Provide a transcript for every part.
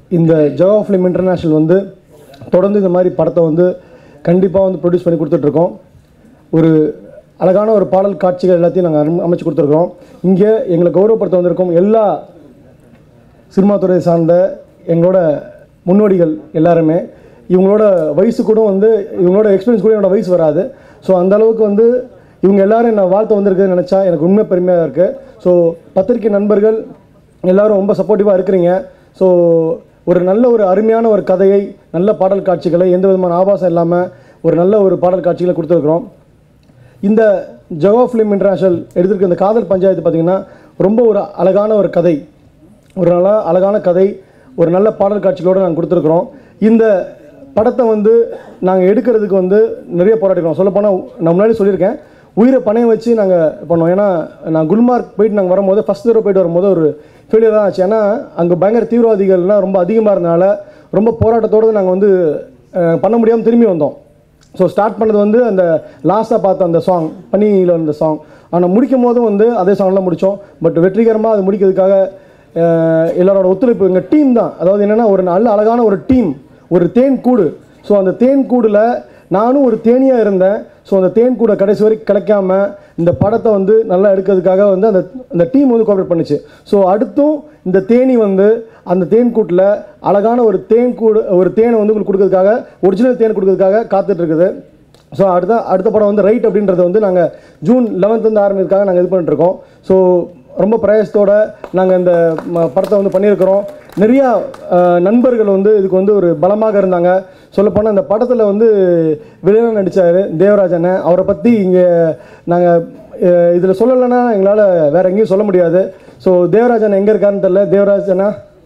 இந்த ஜவா film international வந்து தொடர்ந்து இந்த மாதிரி படத்தை வந்து கண்டிப்பாக வந்து ப்ரொடியூஸ் பண்ணி கொடுத்துட்ருக்கோம் ஒரு அழகான ஒரு பாடல் காட்சிகள் எல்லாத்தையும் நாங்கள் அமைச்சு கொடுத்துருக்கோம் இங்கே எங்களை கௌரவப்படுத்த வந்திருக்கோம் எல்லா சினிமா துறையை சார்ந்த எங்களோட முன்னோடிகள் எல்லாருமே இவங்களோட வயசு கூட வந்து இவங்களோட எக்ஸ்பீரியன்ஸ் கூட என்னோட வயசு வராது ஸோ அந்த அளவுக்கு வந்து இவங்க எல்லாரும் என்னை வாழ்த்த வந்திருக்குதுன்னு நினச்சா எனக்கு உண்மை பெருமையாக இருக்குது ஸோ பத்திரிக்கை நண்பர்கள் எல்லாரும் ரொம்ப சப்போர்ட்டிவாக இருக்கிறீங்க ஸோ ஒரு நல்ல ஒரு அருமையான ஒரு கதையை நல்ல பாடல் காட்சிகளை எந்த விதமான ஆபாசம் இல்லாமல் ஒரு நல்ல ஒரு பாடல் காட்சிகளை கொடுத்துருக்குறோம் இந்த ஜவா ஃபிலிம் இன்டர்நேஷனல் எடுத்திருக்க இந்த காதல் பஞ்சாயத்து பார்த்திங்கன்னா ரொம்ப ஒரு அழகான ஒரு கதை ஒரு நல்ல அழகான கதை ஒரு நல்ல பாடல் காட்சிகளோடு நாங்கள் கொடுத்துருக்குறோம் இந்த படத்தை வந்து நாங்கள் எடுக்கிறதுக்கு வந்து நிறைய போராடிக்கிறோம் சொல்லப்போனால் நான் முன்னாடி சொல்லியிருக்கேன் உயிரை பணையம் வச்சு நாங்கள் பண்ணோம் ஏன்னா நான் குல்மார்க் போயிட்டு நாங்கள் வரும்போது ஃபஸ்ட் தடவை போயிட்டு வரும்போது ஒரு ஃபெயிலியர் தான் ஆச்சு ஏன்னா அங்கே பயங்கர தீவிரவாதிகள்லாம் ரொம்ப அதிகமாக இருந்தனால ரொம்ப போராட்டத்தோடு நாங்கள் வந்து அஹ், பண்ண முடியாமல் திரும்பி வந்தோம் ஸோ ஸ்டார்ட் பண்ணது வந்து அந்த லாஸ்ட்டாக பார்த்த அந்த சாங் பனியில் அந்த சாங் ஆனால் முடிக்கும் போதும் வந்து அதே சாங்லாம் முடித்தோம் பட் வெற்றிகரமாக அது முடிக்கிறதுக்காக அஹ், எல்லாரோட ஒத்துழைப்பு எங்கள் டீம் தான் அதாவது என்னென்னா ஒரு நல்ல அழகான ஒரு டீம் ஒரு தேன் கூடு ஸோ அந்த தேன் கூடில் நானும் ஒரு தேனியாக இருந்தேன் ஸோ அந்த தேன் கூட கடைசி வரைக்கும் கிடைக்காம இந்த படத்தை வந்து நல்லா எடுக்கிறதுக்காக வந்து அந்த அந்த டீம் வந்து கோஆப்ரேட் பண்ணுச்சு ஸோ அடுத்தும் இந்த தேனி வந்து அந்த தேன் கூட்டில் அழகான ஒரு தேன் கூடு ஒரு தேனை வந்து உங்களுக்கு கொடுக்கறதுக்காக ஒரிஜினல் தேன் கொடுக்கறதுக்காக காத்துட்டு இருக்குது ஸோ அடுத்த அடுத்த படம் வந்து ரைட் அப்படின்றத வந்து நாங்கள் ஜூன் லெவன்த்லேருந்து ஆரம்பிக்கிறதுக்காக நாங்கள் இது பண்ணிட்டு இருக்கோம் ஸோ ரொம்ப பிரயாசத்தோட நாங்கள் இந்த ம- படத்தை வந்து பண்ணியிருக்கிறோம் நிறையா அஹ், நண்பர்கள் வந்து இதுக்கு வந்து ஒரு பலமாக இருந்தாங்க சொல்லப்போனால் இந்த படத்தில் வந்து வில்லனாக நடித்தார் தேவராஜன் அவரை பற்றி இங்கே நாங்கள் இதில் சொல்லலைன்னா எங்களால் வேறு எங்கேயும் சொல்ல முடியாது ஸோ தேவராஜன் எங்கே இருக்காருன்னு தெரில தேவராஜனா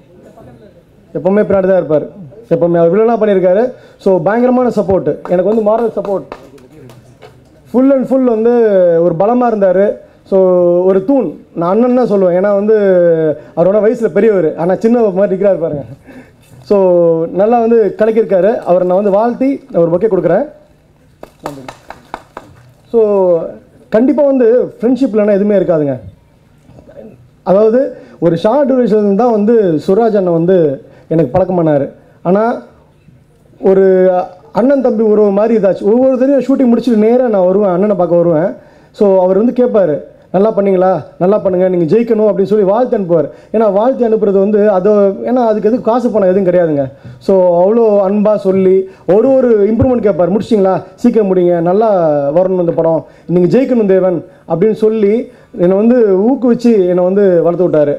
எப்போவுமே பின்னாடி தான் இருப்பார் எப்போவுமே அவர் வில்லனாக பண்ணியிருக்காரு ஸோ பயங்கரமான சப்போர்ட் எனக்கு வந்து moral support full and full வந்து ஒரு பலமாக இருந்தார் ஸோ ஒரு தூண் நான் அண்ணன் தான் சொல்லுவேன் ஏன்னா வந்து அவரோட வயசில் பெரியவர் ஆனால் சின்ன மாதிரி இருக்கிறார் பாருங்க ஸோ நல்லா வந்து கலக்கியிருக்காரு அவரை நான் வந்து வாழ்த்தி ஒரு பொக்கே கொடுக்குறேன் ஸோ கண்டிப்பாக வந்து ஃப்ரெண்ட்ஷிப் இல்லைன்னா எதுவுமே இருக்காதுங்க அதாவது ஒரு ஷார்ட் டியூரேஷன் தான் வந்து சுராஜ் அண்ணன் வந்து எனக்கு பழக்கம் பண்ணார் ஆனால் ஒரு அண்ணன் தம்பி உறவு மாதிரி இதாச்சு ஒவ்வொருத்தரையும் ஷூட்டிங் முடிச்சுட்டு நேராக நான் வருவேன் அண்ணனை பார்க்க வருவேன் ஸோ அவர் வந்து கேட்பாரு நல்லா பண்ணீங்களா நல்லா பண்ணுங்க நீங்கள் ஜெயிக்கணும் அப்படின்னு சொல்லி வாழ்த்து அனுப்புவார் ஏன்னா வாழ்த்து அனுப்புறது வந்து அது ஏன்னா அதுக்கு எதுவும் காசு பணம் எதுவும் கிடையாதுங்க ஸோ அவ்வளோ அன்பாக சொல்லி ஒரு ஒரு இம்ப்ரூவ்மெண்ட் கேட்பார் முடிச்சிங்களா சீக்கிரம் முடிங்க நல்லா வரணும் இந்த படம் நீங்கள் ஜெயிக்கணும் தேவன் அப்படின்னு சொல்லி என்னை வந்து ஊக்குவிச்சு என்னை வந்து வளர்த்து விட்டார்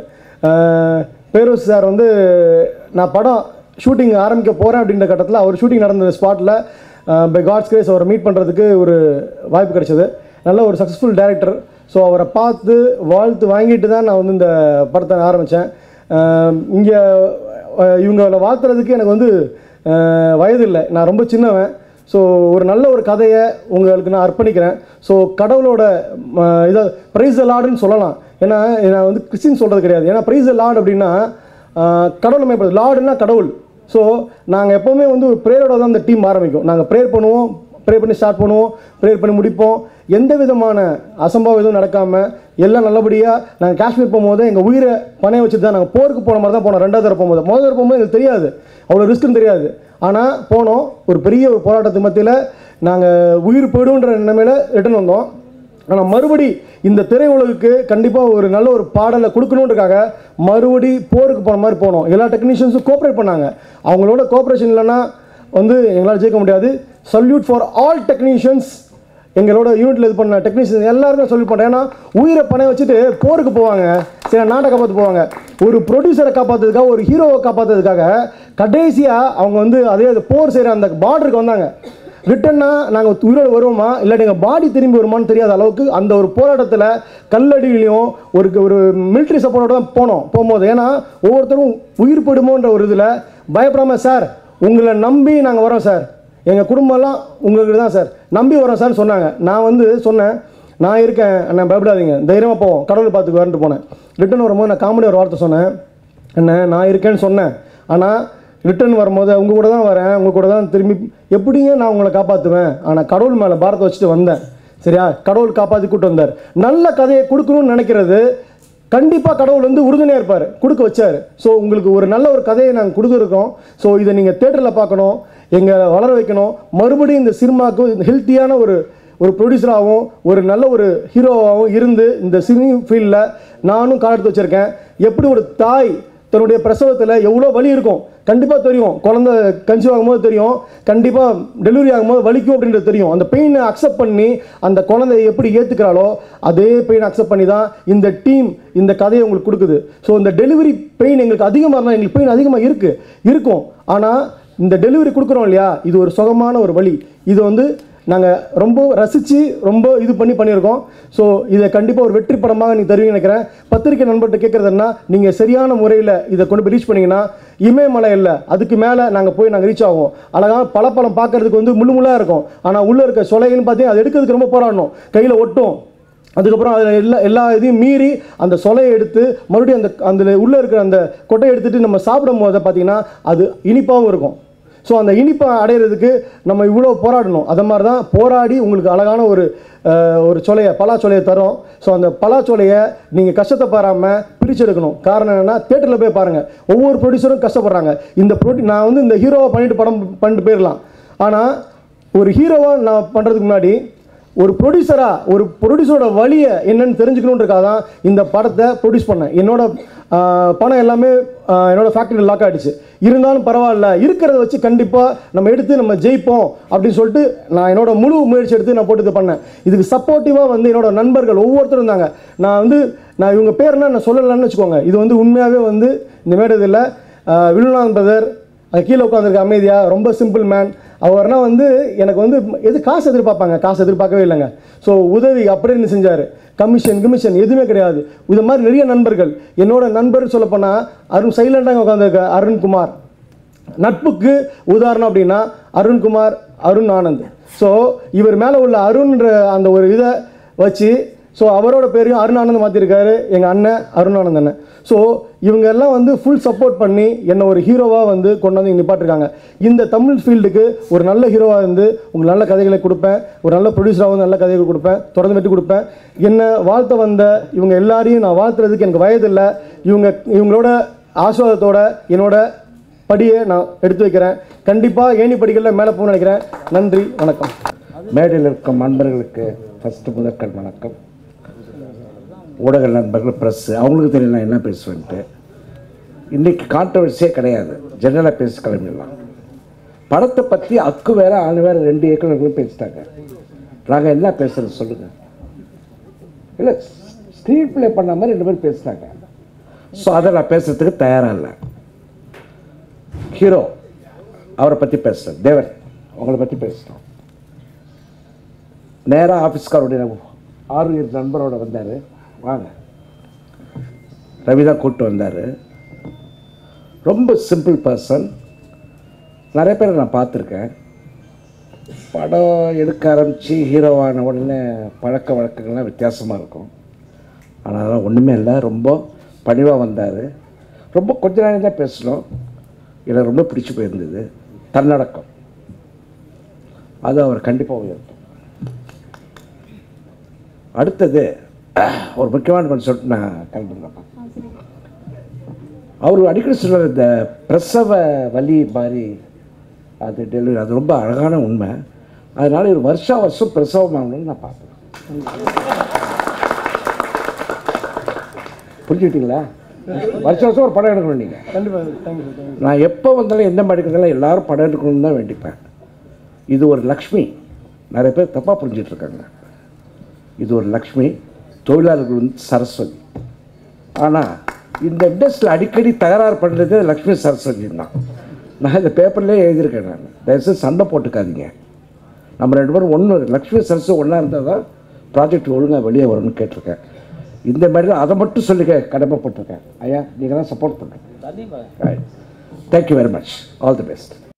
பேரோஸ் சார் வந்து நான் படம் ஷூட்டிங் ஆரம்பிக்க போகிறேன் அப்படின்ற கட்டத்தில் அவர் ஷூட்டிங் நடந்த ஸ்பாட்டில் பை காட்ஸ் கிரேஸ் அவரை மீட் பண்ணுறதுக்கு ஒரு வாய்ப்பு கிடைச்சது நல்ல ஒரு சக்ஸஸ்ஃபுல் டைரக்டர் ஸோ அவரை பார்த்து வாழ்த்து வாங்கிட்டு தான் நான் வந்து இந்த படத்தை ஆரம்பித்தேன் இங்கே இவங்களை வாழ்த்துறதுக்கு எனக்கு வந்து அஹ், வயது இல்லை நான் ரொம்ப சின்னவன் ஸோ ஒரு நல்ல ஒரு கதையை உங்களுக்கு நான் அர்ப்பணிக்கிறேன் ஸோ கடவுளோட ம, இதை ப்ரைஸ் லாடுன்னு சொல்லலாம் ஏன்னா நான் வந்து கிறிஸ்டின் சொல்கிறது கிடையாது ஏன்னா ப்ரைஸ் லார்ட் அப்படின்னா ஆஹ், கடவுளை மேம்படுது லார்டுனா கடவுள் ஸோ நாங்கள் எப்போவுமே வந்து ஒரு ப்ரேயரோட தான் இந்த டீம் ஆரம்பிக்கும் நாங்கள் ப்ரேயர் பண்ணுவோம் ப்ரே பண்ணி ஸ்டார்ட் பண்ணுவோம் ப்ரேயர் பண்ணி முடிப்போம் எந்த விதமான அசம்பாவம் எதுவும் நடக்காமல் எல்லாம் நல்லபடியாக நாங்கள் காஷ்மீர் போகும்போது எங்கள் உயிரை பணைய வச்சுட்டு தான் நாங்கள் போருக்கு போன மாதிரி தான் போனோம் ரெண்டாவது தடவை போகும்போது முதல் தடவை போகும்போது எங்களுக்கு தெரியாது அவ்வளோ ரிஸ்க்குன்னு தெரியாது ஆனால் போனோம் ஒரு பெரிய ஒரு போராட்டத்துக்கு மத்தியில் நாங்கள் உயிர் போயிடுன்ற நிலைமையில் ரிட்டர்ன் வந்தோம் ஆனால் மறுபடி இந்த திரையுலகுக்கு கண்டிப்பாக ஒரு நல்ல ஒரு பாடலை கொடுக்கணுன்றக்காக மறுபடி போருக்கு போன மாதிரி போனோம் எல்லா டெக்னீஷியன்ஸும் கோஆப்ரேட் பண்ணாங்க அவங்களோட கோஆப்ரேஷன் இல்லைன்னா வந்து எங்களால் ஜெயிக்க முடியாது சல்யூட் ஃபார் ஆல் டெக்னீஷியன்ஸ் எங்களோட யூனிட்டில் இது பண்ண டெக்னீஷியன்ஸ் எல்லாருமே சொல்லி பண்ணுறேன் ஏன்னா உயிரை பணைய வச்சுட்டு போருக்கு போவாங்க சில நாட்டை காப்பாற்ற போவாங்க ஒரு ப்ரொடியூசரை காப்பாற்றுறதுக்காக ஒரு ஹீரோவை காப்பாற்றுறதுக்காக கடைசியாக அவங்க வந்து அதே அது போர் செய்கிற அந்த பார்டருக்கு வந்தாங்க ரிட்டன்னா நாங்கள் உயிரோடு வருவோமா இல்லாட்டி எங்கள் பாடி திரும்பி வருமான்னு தெரியாத அளவுக்கு அந்த ஒரு போராட்டத்தில் கல்லடியிலையும் ஒரு ஒரு military சப்போர்ட்டோட தான் போனோம் போகும்போது ஏன்னா ஒவ்வொருத்தரும் உயிர் போயிடுமோன்ற ஒரு இதில் பயப்படாம சார் உங்களை நம்பி நாங்கள் வரோம் சார் எங்கள் குடும்பம்லாம் உங்களுக்கு தான் சார் நம்பி வரோம் சார்னு சொன்னாங்க நான் வந்து சொன்னேன் நான் இருக்கேன் அண்ணன் பயப்படாதீங்க தைரியமாக போவோம் கடவுள் பார்த்துக்கு வரன்ட்டு போனேன் ரிட்டர்ன் வரும்போது நான் காமெடி ஒரு வார்த்தை சொன்னேன் அண்ணன் நான் இருக்கேன்னு சொன்னேன் ஆனால் ரிட்டர்ன் வரும்போது உங்கள் கூட தான் வரேன் உங்கள் கூட தான் திரும்பி எப்படிங்க நான் உங்களை காப்பாற்றுவேன் ஆனால் கடவுள் மேலே பாரத்தை வச்சுட்டு வந்தேன் சரியா கடவுள் காப்பாற்றி கூட்டு வந்தார் நல்ல கதையை கொடுக்கணும்னு நினைக்கிறது கண்டிப்பாக கடவுள் வந்து உறுதுணையாக இருப்பார் கொடுக்க வச்சார் ஸோ உங்களுக்கு ஒரு நல்ல ஒரு கதையை நாங்கள் கொடுத்துருக்கோம் ஸோ இதை நீங்கள் தேட்டரில் பார்க்கணும் எங்களை வளர வைக்கணும் மறுபடியும் இந்த சினிமாவுக்கு ஹெல்த்தியான ஒரு ஒரு ப்ரொடியூசராகவும் ஒரு நல்ல ஒரு ஹீரோவாகவும் இருந்து இந்த சினி ஃபீல்டில் நானும் கால் எடுத்து வச்சுருக்கேன் எப்படி ஒரு தாய் தன்னுடைய பிரசவத்தில் எவ்வளோ வலி இருக்கும் கண்டிப்பாக தெரியும் குழந்தை கன்சீவ் ஆகும்போது தெரியும் கண்டிப்பாக டெலிவரி ஆகும்போது வலிக்கும் அப்படின்றது தெரியும் அந்த பெயினை அக்செப்ட் பண்ணி அந்த குழந்தையை எப்படி ஏற்றுக்கிறாளோ அதே பெயினை அக்செப்ட் பண்ணி தான் இந்த டீம் இந்த கதையை உங்களுக்கு கொடுக்குது ஸோ இந்த டெலிவரி பெயின் எங்களுக்கு அதிகமாக இருந்தால் எங்களுக்கு பெயின் அதிகமாக இருக்குது இருக்கும் ஆனால் இந்த டெலிவரி கொடுக்குறோம் இல்லையா இது ஒரு சுகமான ஒரு வழி இது வந்து நாங்கள் ரொம்ப ரசித்து ரொம்ப இது பண்ணி பண்ணியிருக்கோம் ஸோ இதை கண்டிப்பாக ஒரு வெற்றி படமாக நீங்கள் தருவீங்கன்னு நினைக்கிறேன் பத்திரிக்கை நண்பர்கிட்ட கேட்குறதுன்னா நீங்கள் சரியான முறையில் இதை கொண்டு போய் ரீச் பண்ணீங்கன்னா இமயமலை இல்லை அதுக்கு மேலே நாங்கள் போய் நாங்கள் ரீச் ஆகும் அழகான பழப்பழம் பார்க்கறதுக்கு வந்து முள்ளு முள்ளாக இருக்கும் ஆனால் உள்ளே இருக்க சொலைன்னு பார்த்தீங்கன்னா அது எடுக்கிறதுக்கு ரொம்ப போராடணும் கையில் ஒட்டும் அதுக்கப்புறம் அதில் எல்லா எல்லா இதையும் மீறி அந்த சொலையை எடுத்து மறுபடியும் அந்த அந்த உள்ளே இருக்கிற அந்த கொட்டையை எடுத்துட்டு நம்ம சாப்பிடும் போது பார்த்தீங்கன்னா அது இனிப்பாகவும் இருக்கும் ஸோ அந்த இனிப்பை அடையிறதுக்கு நம்ம இவ்வளோ போராடணும் அதை மாதிரி தான் போராடி உங்களுக்கு அழகான ஒரு அஹ், ஒரு சொலையை பலாச்சொலையை தரோம் ஸோ அந்த பலாச்சொலையை நீங்கள் கஷ்டத்தை பாராமல் பிரிச்செடுக்கணும் காரணம் என்னென்னா தேட்டரில் போய் பாருங்கள் ஒவ்வொரு ப்ரொடியூசரும் கஷ்டப்படுறாங்க இந்த ப்ரொடி நான் வந்து இந்த ஹீரோவை பண்ணிட்டு படம் பண்ணிட்டு போயிடலாம் ஆனால் ஒரு ஹீரோவாக நான் பண்ணுறதுக்கு முன்னாடி ஒரு ப்ரொடியூசராக ஒரு ப்ரொடியூசரோட வழியை என்னன்னு தெரிஞ்சுக்கணுன்றக்காக தான் இந்த படத்தை ப்ரொடியூஸ் பண்ணேன் என்னோட ஆஹ், பணம் எல்லாமே ஆஹ், என்னோட ஃபேக்ட்ரியில் லாக் ஆகிடுச்சு இருந்தாலும் பரவாயில்ல இருக்கிறத வச்சு கண்டிப்பாக நம்ம எடுத்து நம்ம ஜெயிப்போம் அப்படின்னு சொல்லிட்டு நான் என்னோட முழு முயற்சி எடுத்து நான் போட்டு இது பண்ணேன் இதுக்கு சப்போர்ட்டிவாக வந்து என்னோட நண்பர்கள் ஒவ்வொருத்தரும் இருந்தாங்க நான் வந்து நான் இவங்க பேர்னா நான் சொல்லலைன்னு வச்சுக்கோங்க இது வந்து உண்மையாகவே வந்து இந்த மேடதில் விழுநாதன் பிரதர் அது கீழே உட்காந்துருக்க அமைதியா ரொம்ப சிம்பிள் மேன் அவர்னா வந்து எனக்கு வந்து எது காசு எதிர்பார்ப்பாங்க காசு எதிர்பார்க்கவே இல்லைங்க ஸோ உதவி அப்படின்னு செஞ்சார் கமிஷன் கமிஷன் எதுவுமே கிடையாது இது மாதிரி நிறைய நண்பர்கள் என்னோட நண்பர் சொல்லப்போனால் அருண் சைலண்டாக உட்காந்துருக்க அருண்குமார் நட்புக்கு உதாரணம் அப்படின்னா அருண்குமார் அருண் ஆனந்த் ஸோ இவர் மேலே உள்ள அருண்ன்ற அந்த ஒரு இதை வச்சு ஸோ அவரோட பேரையும் அருண் ஆனந்த் மாற்றிருக்காரு எங்கள் அண்ணன் அருண் ஆனந்த் அண்ணன் ஸோ இவங்க எல்லாம் வந்து ஃபுல் சப்போர்ட் பண்ணி என்னை ஒரு ஹீரோவாக வந்து கொண்டு வந்து இங்க நிப்பாட்டிருக்காங்க இந்த தமிழ் ஃபீல்டுக்கு ஒரு நல்ல ஹீரோவாக இருந்து உங்களுக்கு நல்ல கதைகளை கொடுப்பேன் ஒரு நல்ல ப்ரொடியூசராக வந்து நல்ல கதைகள் கொடுப்பேன் தொடர்ந்து வெட்டி கொடுப்பேன் என்னை வாழ்த்த வந்த இவங்க எல்லாரையும் நான் வாழ்த்துறதுக்கு எனக்கு வயது இல்லை இவங்க இவங்களோட ஆசீர்வாதத்தோட என்னோட படியை நான் எடுத்து வைக்கிறேன் கண்டிப்பாக ஏணி படிகளில் மேலே போகணும்னு நினைக்கிறேன் நன்றி வணக்கம் மேடையில் இருக்கும் நண்பர்களுக்கு ஃபஸ்ட்டு முதற்கண் வணக்கம் ஊடக நண்பர்கள் ப்ரெஸ்ஸு அவங்களுக்கு தெரியும் நான் என்ன பேசுவேன்ட்டு இன்றைக்கி கான்ட்ரவர்சியே கிடையாது ஜெனரலாக பேசி கிளம்பிடலாம் படத்தை பற்றி அக்கு வேற ஆணு வேற ரெண்டு இயக்குநர்களும் பேசிட்டாங்க நாங்கள் என்ன பேசுறது சொல்லுங்கள் இல்லை ஸ்க்ரீன் ப்ளே பண்ண மாதிரி ரெண்டு பேரும் பேசிட்டாங்க ஸோ அதை நான் பேசுறதுக்கு தயாராக இல்லை ஹீரோ அவரை பற்றி பேசுகிறேன் தேவன் உங்களை பற்றி பேசுகிறோம் நேராக ஆஃபீஸ்காரோடைய ஆறு நண்பரோட வந்தார் வாங்க ரவி தான் கூப்பிட்டு வந்தார் ரொம்ப சிம்பிள் பர்சன் நிறைய பேரை நான் பார்த்துருக்கேன் படம் எடுக்க ஆரம்பித்து ஹீரோவான உடனே பழக்க வழக்கங்கள்லாம் வித்தியாசமாக இருக்கும் ஆனால் அதெல்லாம் ஒன்றுமே இல்லை ரொம்ப பணிவாக வந்தார் ரொம்ப கொஞ்ச நேரம் தான் பேசணும் எனக்கு ரொம்ப பிடிச்சி போயிருந்தது தன்னடக்கம் அது அவர் கண்டிப்பாக உயர்த்தும் அடுத்தது ஒரு முக்கியமான பண்ண சொல்லிட்டு நான் கிளம்புறேன் அவர் அடிக்கடி சொல்லுவார் இந்த பிரசவ வலி மாதிரி அது டெலிவரி அது ரொம்ப அழகான உண்மை அதனால் இது வருஷா வருஷம் பிரசவம் ஆகணும்னு நான் பார்ப்பேன் புரிஞ்சுக்கிட்டீங்களா வருஷம் வருஷம் ஒரு படம் எடுக்கணும் நீங்கள் கண்டிப்பாக தேங்க்யூ தேங்க்யூ நான் எப்போ வந்தாலும் எந்த மாடிக்கிறதாலும் எல்லாரும் படம் எடுக்கணும்னு தான் வேண்டிப்பேன் இது ஒரு லக்ஷ்மி நிறைய பேர் தப்பாக புரிஞ்சிட்டு இருக்காங்க இது ஒரு லக்ஷ்மி தொழிலாளர்கள் வந்து சரஸ்வதி ஆனால் இந்த இண்டஸ்ட்ரியில் அடிக்கடி தகராறு பண்ணுறது லக்ஷ்மி சரஸ்வதி தான் நான் இந்த பேப்பர்லேயே எழுதியிருக்கேன் நான் தயவுசெய்து சண்டை போட்டுக்காதீங்க நம்ம ரெண்டு பேரும் ஒன்று லக்ஷ்மி சரஸ்வதி ஒன்றா இருந்தால் தான் ப்ராஜெக்ட் ஒழுங்காக வெளியே வரும்னு கேட்டிருக்கேன் இந்த மாதிரி தான் அதை மட்டும் சொல்லிக்க கடமைப்பட்டிருக்கேன் ஐயா நீங்கள் தான் சப்போர்ட் பண்ணுறேன் thank you very much all the best